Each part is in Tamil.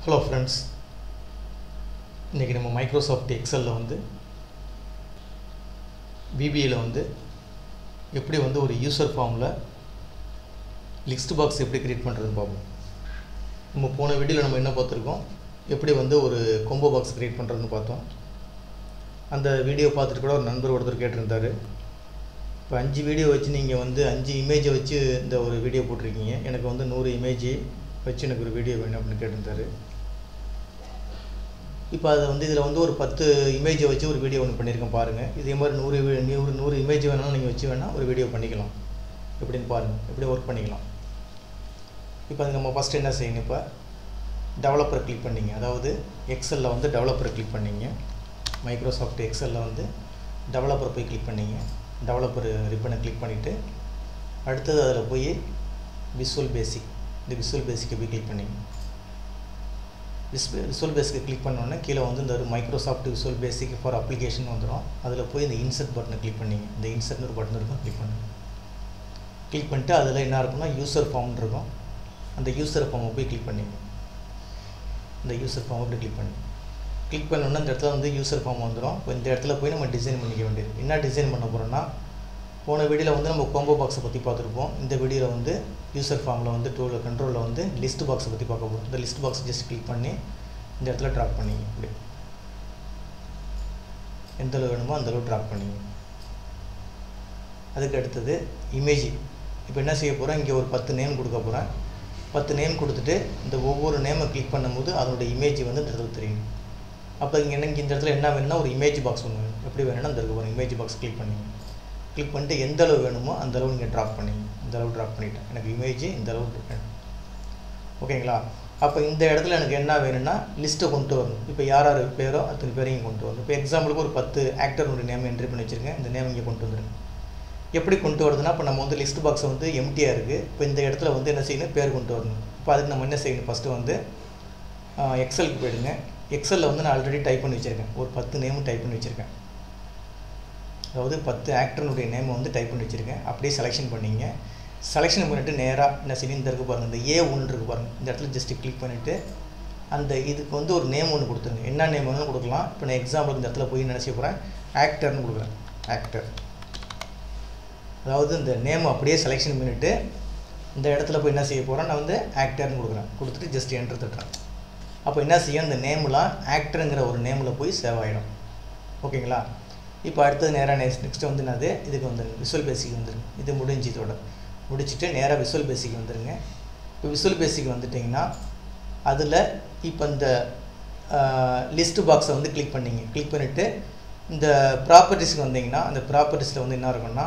ஹலோ ஃப்ரெண்ட்ஸ் இன்றைக்கி நம்ம மைக்ரோசாஃப்ட் எக்ஸலில் வந்து பிபிஏல வந்து எப்படி வந்து ஒரு யூசர் ஃபார்மில் லிஸ்ட் பாக்ஸ் எப்படி க்ரியேட் பண்ணுறதுன்னு பார்ப்போம் நம்ம போன வீடியோவில் நம்ம என்ன பார்த்துருக்கோம் எப்படி வந்து ஒரு கொம்போ பாக்ஸ் க்ரியேட் பண்ணுறதுன்னு பார்த்தோம் அந்த வீடியோ பார்த்துட்டு கூட ஒரு நண்பர் ஒருத்தர் கேட்டிருந்தார் இப்போ அஞ்சு வீடியோ வச்சு நீங்கள் வந்து அஞ்சு இமேஜை வச்சு இந்த ஒரு வீடியோ போட்டிருக்கீங்க எனக்கு வந்து நூறு இமேஜ் வச்சு எனக்கு ஒரு வீடியோ வேணும் அப்படின்னு கேட்டிருந்தாரு இப்போ அதை வந்து இதில் வந்து ஒரு பத்து இமேஜை வச்சு ஒரு வீடியோ ஒன்று பண்ணியிருக்கேன் பாருங்கள் இதே மாதிரி நூறு வி- நூறு நூறு இமேஜ் வேணாலும் நீங்கள் வச்சு வேணால் ஒரு வீடியோ பண்ணிக்கலாம் எப்படின்னு பாருங்கள் எப்படி ஒர்க் பண்ணிக்கலாம் இப்போ அதுக்கு நம்ம ஃபஸ்ட்டு என்ன செய்யணும் இப்போ டெவலப்பர் கிளிக் பண்ணீங்க அதாவது எக்ஸலில் வந்து டெவலப்பர் கிளிக் பண்ணீங்க மைக்ரோசாஃப்ட் எக்ஸலில் வந்து டெவலப்பர் போய் கிளிக் பண்ணீங்க டெவலப்பர் ரிப்பனை கிளிக் பண்ணிவிட்டு அடுத்தது அதில் போய் விசுவல் பேசிக் இந்த விசுவல் பேசிக்கை போய் கிளிக் பண்ணீங்க விஸ் விசுவல் பேசிக்கை கிளிக் பண்ணோன்னே கீழே வந்து இந்த ஒரு Microsoft visual basic for application வந்துடும் அதில் போய் இந்த இன்சர்ட் பட்டனை கிளிக் பண்ணீங்க இந்த இன்சர்ட்னு ஒரு பட்டன் இருக்கும் கிளிக் பண்ணுங்க கிளிக் பண்ணிட்டு அதில் என்ன இருக்கும்னா யூசர் ஃபார்ம் இருக்கும் அந்த யூசர் ஃபார்மை போய் கிளிக் பண்ணீங்க இந்த யூசர் ஃபார்மை போய் கிளிக் பண்ணி கிளிக் பண்ணோன்னா இந்த இடத்துல வந்து யூசர் ஃபார்ம் வந்துடும் இப்போ இந்த இடத்துல போய் நம்ம டிசைன் பண்ணிக்க வேண்டியது என்ன டிசைன் பண்ண போகிறோம்னா போன வீடியோவில் வந்து நம்ம கோம்போ பாக்ஸை பற்றி பார்த்துருப்போம் இந்த வீடியோவில் வந்து யூசர் ஃபார்மில் வந்து டூலில் கண்ட்ரோலில் வந்து லிஸ்ட் பாக்ஸை பற்றி பார்க்க போகிறோம் இந்த லிஸ்ட் பாக்ஸ் ஜஸ்ட் கிளிக் பண்ணி இந்த இடத்துல ட்ராப் பண்ணிங்க இப்படி எந்த அளவு வேணுமோ அந்த அளவு ட்ராப் பண்ணிங்க அதுக்கு அடுத்தது இமேஜ் இப்போ என்ன செய்ய போகிறேன் இங்கே ஒரு பத்து நேம் கொடுக்க போகிறேன் பத்து நேம் கொடுத்துட்டு இந்த ஒவ்வொரு நேமை கிளிக் பண்ணும்போது அதோட இமேஜ் வந்து இந்த இடத்துல தெரியும் அப்போ இங்கே என்ன இந்த இடத்துல என்ன வேணும்னா ஒரு இமேஜ் பாக்ஸ் ஒன்று வேணும் எப்படி வேணும்னா அந்த இருக்க போகிறேன் இமேஜ் பாக்ஸ் கிளிக் பண்ணிங்க கிளிக் பண்ணிட்டு எந்த அளவு வேணுமோ அந்த அளவு நீங்கள் ட்ராப் பண்ணிங்க இந்த அளவு ட்ராப் பண்ணிட்டேன் எனக்கு இமேஜ் இந்த அளவு வேணும் ஓகேங்களா அப்போ இந்த இடத்துல எனக்கு என்ன வேணும்னா லிஸ்ட்டை கொண்டு வரணும் இப்போ யார் யார் பேரோ அத்தனை பேரையும் கொண்டு வரணும் இப்போ எக்ஸாம்பிளுக்கு ஒரு பத்து ஆக்டருடைய நேம் என்ட்ரி பண்ணி வச்சுருக்கேன் இந்த நேம் இங்கே கொண்டு வந்துருங்க எப்படி கொண்டு வரதுன்னா இப்போ நம்ம வந்து லிஸ்ட் பாக்ஸ் வந்து எம்டியாக இருக்குது இப்போ இந்த இடத்துல வந்து என்ன செய்யணும் பேர் கொண்டு வரணும் இப்போ அதுக்கு நம்ம என்ன செய்யணும் ஃபஸ்ட்டு வந்து எக்ஸலுக்கு போயிடுங்க எக்ஸலில் வந்து நான் ஆல்ரெடி டைப் பண்ணி வச்சுருக்கேன் ஒரு பத்து நேமும் டைப் பண்ணி வச்சுருக்கேன் அதாவது பத்து ஆக்டர்னுடைய நேமை வந்து டைப் பண்ணி வச்சுருக்கேன் அப்படியே செலெக்ஷன் பண்ணிங்க செலெக்ஷன் பண்ணிவிட்டு நேராக என்ன செய்யணும் இந்த இருக்கு பாருங்கள் இந்த ஏ ஒன்று இருக்கு பாருங்கள் இந்த இடத்துல ஜஸ்ட் கிளிக் பண்ணிவிட்டு அந்த இதுக்கு வந்து ஒரு நேம் ஒன்று கொடுத்துருங்க என்ன நேம் வேணும்னு கொடுக்கலாம் இப்போ நான் எக்ஸாம்பிளுக்கு இந்த இடத்துல போய் நினச்சி போகிறேன் ஆக்டர்னு கொடுக்குறேன் ஆக்டர் அதாவது இந்த நேம் அப்படியே செலெக்ஷன் பண்ணிவிட்டு இந்த இடத்துல போய் என்ன செய்ய போகிறேன் நான் வந்து ஆக்டர்னு கொடுக்குறேன் கொடுத்துட்டு ஜஸ்ட் என்ட்ரு தட்டுறேன் அப்போ என்ன செய்யும் இந்த நேம்லாம் ஆக்டருங்கிற ஒரு நேமில் போய் சேவ் ஆகிடும் ஓகேங்களா இப்போ அடுத்தது நேராக நெக்ஸ்ட் நெக்ஸ்ட்டு வந்து என்னது இதுக்கு வந்துருங்க விசுவல் பேசிக் வந்துருங்க இது முடிஞ்சு இதோட முடிச்சுட்டு நேராக விசுவல் பேசிக் வந்துருங்க இப்போ விசுவல் பேசிக் வந்துட்டிங்கன்னா அதில் இப்போ இந்த லிஸ்ட் பாக்ஸை வந்து கிளிக் பண்ணிங்க கிளிக் பண்ணிவிட்டு இந்த ப்ராப்பர்ட்டிஸ்க்கு வந்தீங்கன்னா அந்த ப்ராப்பர்ட்டிஸில் வந்து என்ன இருக்கும்னா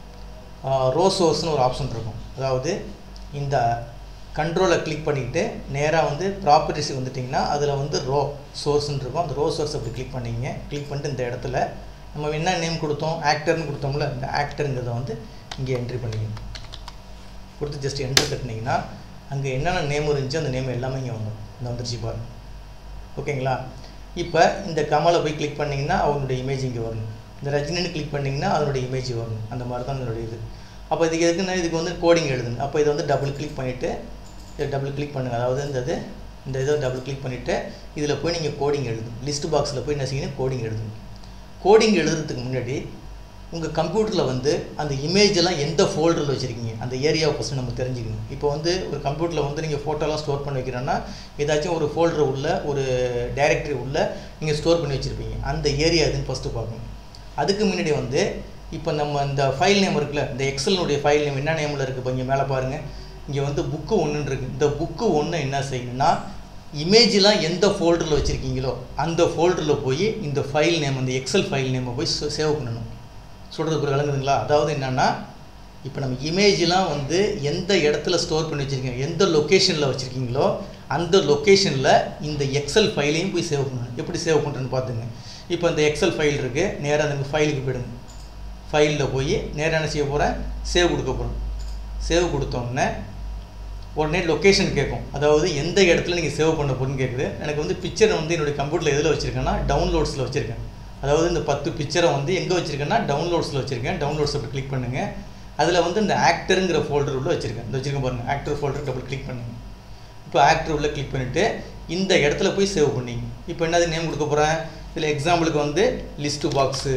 ரோ சோர்ஸ்னு ஒரு ஆப்ஷன் இருக்கும் அதாவது இந்த கண்ட்ரோலை கிளிக் பண்ணிக்கிட்டு நேராக வந்து ப்ராப்பர்ட்டிஸுக்கு வந்துட்டிங்கன்னா அதில் வந்து ரோ சோர்ஸ்னு இருக்கும் அந்த ரோ சோர்ஸ் அப்படி கிளிக் பண்ணிங்க கிளிக் பண்ணிட்டு இந்த இடத்துல நம்ம என்ன நேம் கொடுத்தோம் ஆக்டர்னு கொடுத்தோம்ல இந்த ஆக்டருங்கிறத வந்து இங்கே என்ட்ரி பண்ணிக்கணும் கொடுத்து ஜஸ்ட் என்ட்ரி தட்டினீங்கன்னா அங்கே என்னென்ன நேம் இருந்துச்சோ அந்த நேம் எல்லாமே இங்கே வந்துடும் இந்த வந்துருச்சு பாருங்க ஓகேங்களா இப்போ இந்த கமலை போய் கிளிக் பண்ணிங்கன்னா அவனுடைய இமேஜ் இங்கே வரணும் இந்த ரஜினின்னு கிளிக் பண்ணிங்கன்னா அதனுடைய இமேஜ் வரணும் அந்த மாதிரி தான் அதனுடைய இது அப்போ இதுக்கு எதுக்குன்னா இதுக்கு வந்து கோடிங் எழுதுங்க அப்போ இதை வந்து டபுள் கிளிக் பண்ணிவிட்டு இதை டபுள் கிளிக் பண்ணுங்கள் அதாவது இந்த இது இந்த இதை டபுள் கிளிக் பண்ணிவிட்டு இதில் போய் நீங்கள் கோடிங் எழுதுங்க லிஸ்ட் பாக்ஸில் போய் என்ன செய்யணும் கோடிங் எழுதுங்க கோடிங் எழுதுறதுக்கு முன்னாடி உங்கள் கம்ப்யூட்டரில் வந்து அந்த இமேஜ் எல்லாம் எந்த ஃபோல்டரில் வச்சுருக்கீங்க அந்த ஏரியாவை ஃபஸ்ட்டு நம்ம தெரிஞ்சுக்கணும் இப்போ வந்து ஒரு கம்ப்யூட்டரில் வந்து நீங்கள் ஃபோட்டோலாம் ஸ்டோர் பண்ணி வைக்கிறோன்னா ஏதாச்சும் ஒரு ஃபோல்டர் உள்ள ஒரு டைரக்டரி உள்ள நீங்கள் ஸ்டோர் பண்ணி வச்சுருப்பீங்க அந்த ஏரியா எதுன்னு ஃபஸ்ட்டு பார்க்கணும் அதுக்கு முன்னாடி வந்து இப்போ நம்ம இந்த ஃபைல் நேம் இருக்குல்ல இந்த எக்ஸலினுடைய ஃபைல் நேம் என்ன நேமில் இருக்குது இப்போ இங்கே மேலே பாருங்கள் இங்கே வந்து புக்கு ஒன்றுன்னு இருக்குது இந்த புக்கு ஒன்று என்ன செய்யணும்னா இமேஜெலாம் எந்த ஃபோல்டரில் வச்சுருக்கீங்களோ அந்த ஃபோல்டரில் போய் இந்த ஃபைல் நேம் அந்த எக்ஸல் ஃபைல் நேமை போய் சேவ் பண்ணணும் சொல்கிறது புரிய விளங்குதுங்களா அதாவது என்னென்னா இப்போ நம்ம இமேஜெலாம் வந்து எந்த இடத்துல ஸ்டோர் பண்ணி வச்சுருக்கீங்க எந்த லொக்கேஷனில் வச்சுருக்கீங்களோ அந்த லொக்கேஷனில் இந்த எக்ஸல் ஃபைலையும் போய் சேவ் பண்ணணும் எப்படி சேவ் பண்ணுறேன்னு பார்த்துங்க இப்போ இந்த எக்ஸல் ஃபைல் இருக்குது நேராக அந்த ஃபைலுக்கு போயிடுங்க ஃபைலில் போய் நேராக என்ன செய்ய போகிறேன் சேவ் கொடுக்க போகிறோம் சேவ் கொடுத்தோன்னே உடனே லொக்கேஷன் கேட்கும் அதாவது எந்த இடத்துல நீங்கள் சேவ் பண்ண போகிறீன்னு கேட்குது எனக்கு வந்து பிக்சரை வந்து என்னுடைய கம்ப்யூட்டரில் எதில் வச்சுருக்கேன்னா டவுன்லோட்ஸில் வச்சுருக்கேன் அதாவது இந்த பத்து பிக்சரை வந்து எங்கே வச்சுருக்கேன்னா டவுன்லோட்ஸில் வச்சுருக்கேன் டவுன்லோட்ஸ் அப்படி கிளிக் பண்ணுங்கள் அதில் வந்து இந்த ஆக்டருங்கிற ஃபோல்டர் உள்ள வச்சுருக்கேன் இந்த வச்சுருக்கேன் பாருங்கள் ஆக்டர் ஃபோல்டர் டபுள் கிளிக் பண்ணுங்கள் இப்போ ஆக்டர் உள்ள கிளிக் பண்ணிவிட்டு இந்த இடத்துல போய் சேவ் பண்ணிங்க இப்போ என்னது நேம் கொடுக்க போகிறேன் இதில் எக்ஸாம்பிளுக்கு வந்து லிஸ்ட்டு பாக்ஸு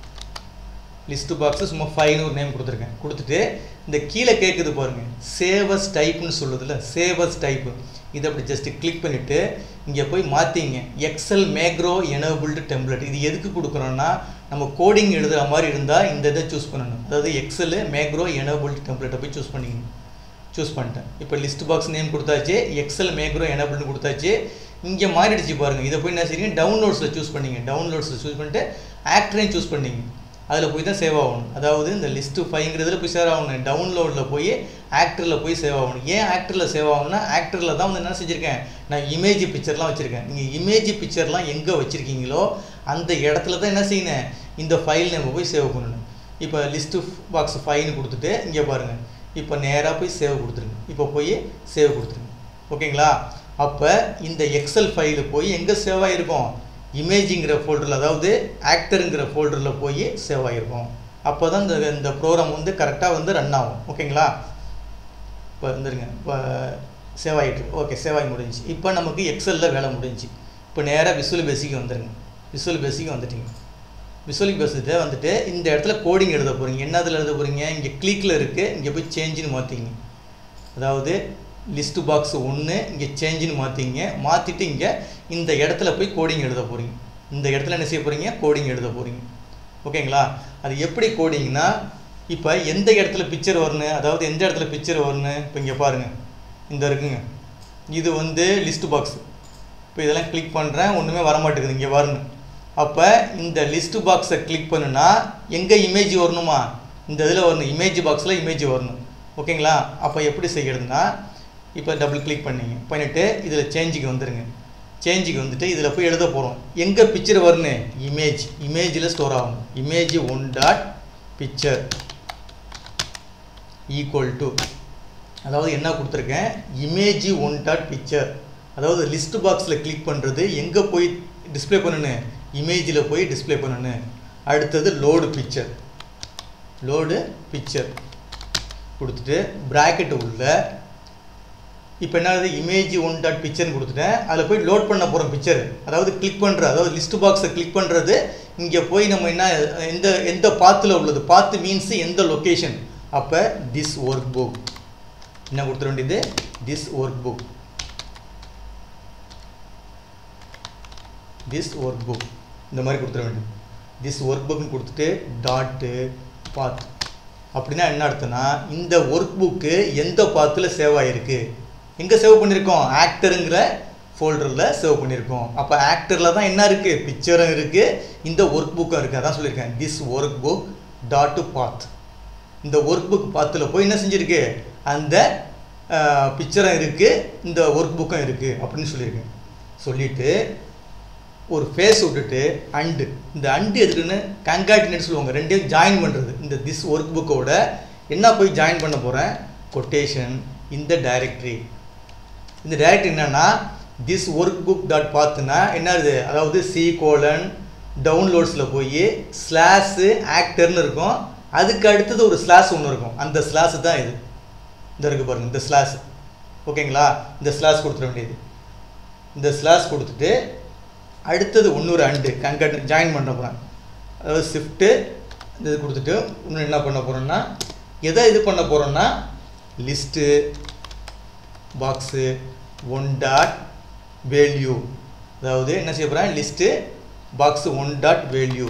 லிஸ்ட்டு பாக்ஸு சும்மா ஃபைவ்னு ஒரு நேம் கொடுத்துருக்கேன் கொடுத்துட்டு இந்த கீழே கேட்குது பாருங்கள் சேவஸ் டைப்னு சொல்லுதுல்ல சேவஸ் டைப்பு இதை அப்படி ஜஸ்ட்டு கிளிக் பண்ணிவிட்டு இங்கே போய் மாற்றிங்க எக்ஸல் மேக்ரோ எனேபிள்டு டெம்ப்ளேட் இது எதுக்கு கொடுக்குறோன்னா நம்ம கோடிங் எழுதுகிற மாதிரி இருந்தால் இந்த இதை சூஸ் பண்ணணும் அதாவது எக்ஸலு மேக்ரோ எனேபிள்டு டெம்ப்ளேட்டை போய் சூஸ் பண்ணிக்கணும் சூஸ் பண்ணிட்டேன் இப்போ லிஸ்ட் பாக்ஸ் நேம் கொடுத்தாச்சு எக்ஸல் மேக்ரோ எனேபிள்னு கொடுத்தாச்சு இங்கே மாறிடுச்சு பாருங்கள் இதை போய் என்ன செய்றீங்க டவுன்லோட்ஸில் சூஸ் பண்ணிங்க டவுன்லோட்ஸில் சூஸ் பண்ணிட்டு ஆக்டரையும் சூஸ் பண்ணிங்க அதில் போய் தான் சேவ் ஆகணும் அதாவது இந்த லிஸ்ட்டு ஃபைங்கிறதுல போய் சேவ் ஆகணும் டவுன்லோடில் போய் ஆக்டரில் போய் சேவ் ஆகணும் ஏன் ஆக்டரில் சேவ் ஆகணும்னா ஆக்டரில் தான் வந்து என்ன செஞ்சுருக்கேன் நான் இமேஜ் பிக்சர்லாம் வச்சுருக்கேன் நீங்கள் இமேஜ் பிக்சர்லாம் எங்கே வச்சுருக்கீங்களோ அந்த இடத்துல தான் என்ன செய்யணும் இந்த ஃபைல் நம்ம போய் சேவ் பண்ணணும் இப்போ லிஸ்ட்டு பாக்ஸ் ஃபைல்னு கொடுத்துட்டு இங்கே பாருங்கள் இப்போ நேராக போய் சேவ் கொடுத்துருங்க இப்போ போய் சேவ் கொடுத்துருங்க ஓகேங்களா அப்போ இந்த எக்ஸல் ஃபைலு போய் எங்கே சேவ் ஆகிருக்கும் இமேஜிங்கிற ஃபோல்டரில் அதாவது ஆக்டருங்கிற ஃபோல்டரில் போய் சேவ் ஆகிருக்கும் அப்போ தான் இந்த இந்த ப்ரோக்ராம் வந்து கரெக்டாக வந்து ரன் ஆகும் ஓகேங்களா இப்போ வந்துருங்க இப்போ சேவ் ஆகிட்டு ஓகே சேவ் ஆகி முடிஞ்சுச்சு இப்போ நமக்கு எக்ஸலில் வேலை முடிஞ்சுச்சு இப்போ நேராக விசுவல் பேசிக் வந்துருங்க விசுவல் பேசிக் வந்துட்டீங்க விசுவல் பேசிட்டு வந்துட்டு இந்த இடத்துல கோடிங் எழுத போகிறீங்க என்னதில் எழுத போகிறீங்க இங்கே கிளிக்கில் இருக்குது இங்கே போய் சேஞ்சுன்னு மாற்றிங்க அதாவது லிஸ்ட்டு பாக்ஸ் ஒன்று இங்கே சேஞ்சுன்னு மாற்றிங்க மாற்றிட்டு இங்கே இந்த இடத்துல போய் கோடிங் எழுத போகிறீங்க இந்த இடத்துல என்ன செய்ய போகிறீங்க கோடிங் எழுத போகிறீங்க ஓகேங்களா அது எப்படி கோடிங்னா இப்போ எந்த இடத்துல பிக்சர் வரணும் அதாவது எந்த இடத்துல பிக்சர் வரணும் இப்போ இங்கே பாருங்கள் இந்த இருக்குங்க இது வந்து லிஸ்ட் பாக்ஸ் இப்போ இதெல்லாம் கிளிக் பண்ணுறேன் ஒன்றுமே வர மாட்டேங்குது இங்கே வரணும் அப்போ இந்த லிஸ்ட் பாக்ஸை கிளிக் பண்ணுனா எங்கே இமேஜ் வரணுமா இந்த இதில் வரணும் இமேஜ் பாக்ஸில் இமேஜ் வரணும் ஓகேங்களா அப்போ எப்படி செய்கிறதுனா இப்போ டபுள் கிளிக் பண்ணிங்க பண்ணிவிட்டு இதில் சேஞ்சுக்கு வந்துடுங்க சேஞ்சுக்கு வந்துட்டு இதில் போய் எழுத போகிறோம் எங்கே பிக்சர் வரணும் இமேஜ் இமேஜில் ஸ்டோர் ஆகணும் image one dot picture equal to அதாவது என்ன கொடுத்துருக்கேன் இமேஜ் ஒன் டாட் பிக்சர் அதாவது லிஸ்ட் பாக்ஸில் கிளிக் பண்ணுறது எங்கே போய் டிஸ்ப்ளே பண்ணணும் இமேஜில் போய் டிஸ்ப்ளே பண்ணணும் அடுத்தது லோடு பிக்சர் லோடு பிக்சர் கொடுத்துட்டு ப்ராக்கெட்டு உள்ள இப்போ என்னது இமேஜ் ஒன் டாட் பிக்சர்னு கொடுத்துட்டேன் அதில் போய் லோட் பண்ண போகிறோம் பிக்சர் அதாவது கிளிக் பண்ணுற அதாவது லிஸ்ட் பாக்ஸை கிளிக் பண்ணுறது இங்கே போய் நம்ம என்ன எந்த எந்த பாத்தில் உள்ளது பாத்து மீன்ஸ் எந்த லொக்கேஷன் அப்போ திஸ் ஒர்க் புக் என்ன கொடுத்துட வேண்டியது this workbook this workbook இந்த மாதிரி கொடுத்துட வேண்டியது திஸ் ஒர்க் புக்னு கொடுத்துட்டு டாட்டு பாத் அப்படின்னா என்ன அர்த்தம்னா இந்த ஒர்க் புக்கு எந்த பாத்தில் சேவ் ஆகிருக்கு எங்கே சேவ் பண்ணியிருக்கோம் ஆக்டருங்கிற ஃபோல்டரில் சேவ் பண்ணியிருக்கோம் அப்போ ஆக்டரில் தான் என்ன இருக்குது பிக்சரும் இருக்குது இந்த ஒர்க் புக்கும் இருக்குது அதான் சொல்லியிருக்கேன் this workbook dot path இந்த ஒர்க் புக் பாத்தில் போய் என்ன செஞ்சுருக்கு அந்த பிக்சரும் இருக்குது இந்த ஒர்க் புக்கும் இருக்குது அப்படின்னு சொல்லியிருக்கேன் சொல்லிவிட்டு ஒரு ஃபேஸ் விட்டுட்டு அண்டு இந்த அண்டு எதுக்குன்னு கங்காட்டினேட் சொல்லுவாங்க ரெண்டையும் ஜாயின் பண்ணுறது இந்த திஸ் ஒர்க் புக்கோட என்ன போய் ஜாயின் பண்ண போகிறேன் கொட்டேஷன் இந்த டைரக்டரி இந்த டைரக்டரி என்னன்னா திஸ் ஒர்க் புக் டாட் பார்த்துனா என்னது அதாவது சி கோலன் டவுன்லோட்ஸில் போய் ஸ்லாஷு ஆக்டர்னு இருக்கும் அதுக்கு அடுத்தது ஒரு ஸ்லாஷ் ஒன்று இருக்கும் அந்த ஸ்லாஷ் தான் இது இந்த இருக்குது பாருங்கள் இந்த ஸ்லாஷ் ஓகேங்களா இந்த ஸ்லாஷ் கொடுத்துட வேண்டியது இந்த ஸ்லாஷ் கொடுத்துட்டு அடுத்தது இன்னொரு அண்டு கங்கட் ஜாயின் பண்ண போகிறேன் அதாவது ஷிஃப்ட்டு இது கொடுத்துட்டு இன்னும் என்ன பண்ண போகிறோன்னா எதை இது பண்ண போகிறோன்னா list box one dot value அதாவது என்ன செய்ய போகிறேன் list box one dot value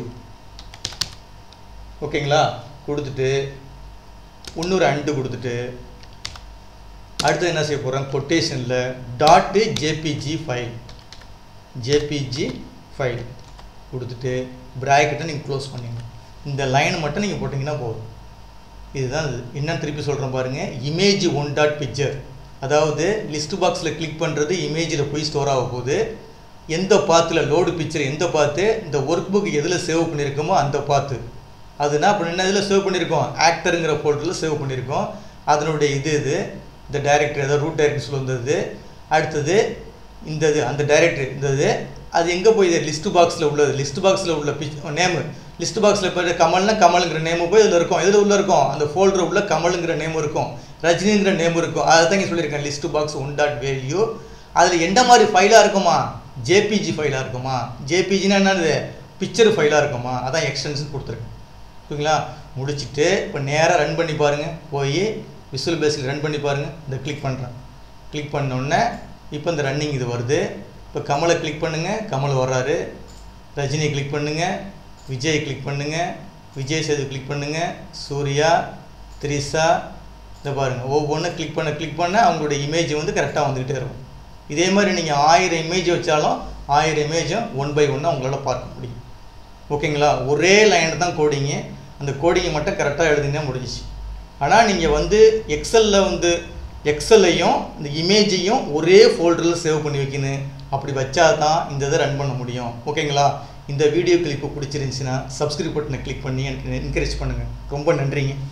ஓகேங்களா கொடுத்துட்டு இன்னொரு அண்டு கொடுத்துட்டு அடுத்து என்ன செய்ய போகிறேன் கொட்டேஷனில் dot JPG file JPG file கொடுத்துட்டு ப்ராக்கெட்டை நீங்கள் க்ளோஸ் பண்ணிங்க இந்த லைன் மட்டும் நீங்கள் போட்டிங்கன்னா போதும் இதுதான் இது என்ன திருப்பி சொல்கிறேன் பாருங்கள் இமேஜ் ஒன் டாட் பிக்சர் அதாவது லிஸ்ட் பாக்ஸில் கிளிக் பண்ணுறது இமேஜில் போய் ஸ்டோர் ஆக போகுது எந்த பாத்தில் லோடு பிக்சர் எந்த பார்த்து இந்த ஒர்க் புக் எதில் சேவ் பண்ணியிருக்கோமோ அந்த பார்த்து அதுனா அப்போ என்ன இதில் சேவ் பண்ணியிருக்கோம் ஆக்டருங்கிற ஃபோல்டரில் சேவ் பண்ணியிருக்கோம் அதனுடைய இது இது இந்த டைரக்டர் ஏதோ ரூட் டைரக்டர் வந்தது அடுத்தது இந்த இது அந்த டைரக்டர் இந்த இது அது எங்கே போய் லிஸ்ட் பாக்ஸில் உள்ளது லிஸ்ட் பாக்ஸில் உள்ள பிச் நேமு லிஸ்ட் பாக்ஸில் இப்போ கமல்னா கமலுங்கிற நேமு போய் இதில் இருக்கும் எதில் உள்ள இருக்கும் அந்த ஃபோல்டர் உள்ள கமலுங்கிற நேம் இருக்கும் ரஜினிங்கிற நேம் இருக்கும் அதை தான் இங்கே சொல்லியிருக்கேன் list box one dot value அதில் எந்த மாதிரி ஃபைலாக இருக்குமா ஜேபிஜி ஃபைலாக இருக்குமா ஜேபிஜினா என்னது பிக்சர் ஃபைலாக இருக்குமா அதான் எக்ஸ்டென்ஷன் கொடுத்துருக்கேன் ஓகேங்களா முடிச்சுட்டு இப்போ நேராக ரன் பண்ணி பாருங்கள் போய் விசுவல் பேஸில் ரன் பண்ணி பாருங்கள் இந்த கிளிக் பண்ணுறேன் கிளிக் பண்ணோடனே இப்போ இந்த ரன்னிங் இது வருது இப்போ கமலை கிளிக் பண்ணுங்கள் கமல் வர்றாரு ரஜினியை கிளிக் பண்ணுங்கள் விஜய் கிளிக் பண்ணுங்கள் விஜய் சேது கிளிக் பண்ணுங்கள் சூர்யா த்ரிஷா இதை பாருங்கள் ஒவ்வொன்றும் கிளிக் பண்ண கிளிக் பண்ண அவங்களுடைய இமேஜ் வந்து கரெக்டாக வந்துக்கிட்டே இருக்கும் இதே மாதிரி நீங்கள் ஆயிரம் இமேஜ் வச்சாலும் ஆயிரம் இமேஜும் ஒன் பை ஒன்னாக உங்களால் பார்க்க முடியும் ஓகேங்களா ஒரே லைன் தான் கோடிங்கு அந்த கோடிங்கை மட்டும் கரெக்டாக எழுதினா முடிஞ்சிச்சு ஆனால் நீங்கள் வந்து எக்ஸலில் வந்து எக்ஸலையும் இந்த இமேஜையும் ஒரே ஃபோல்டரில் சேவ் பண்ணி வைக்கணும் அப்படி வச்சா தான் இந்த இதை ரன் பண்ண முடியும் ஓகேங்களா இந்த வீடியோ கிளிப்பு பிடிச்சிருந்துச்சின்னா சப்ஸ்கிரைப் பட்டனை கிளிக் பண்ணி எனக்கு என்கரேஜ் பண்ணுங்கள் ரொம்ப நன்றிங்க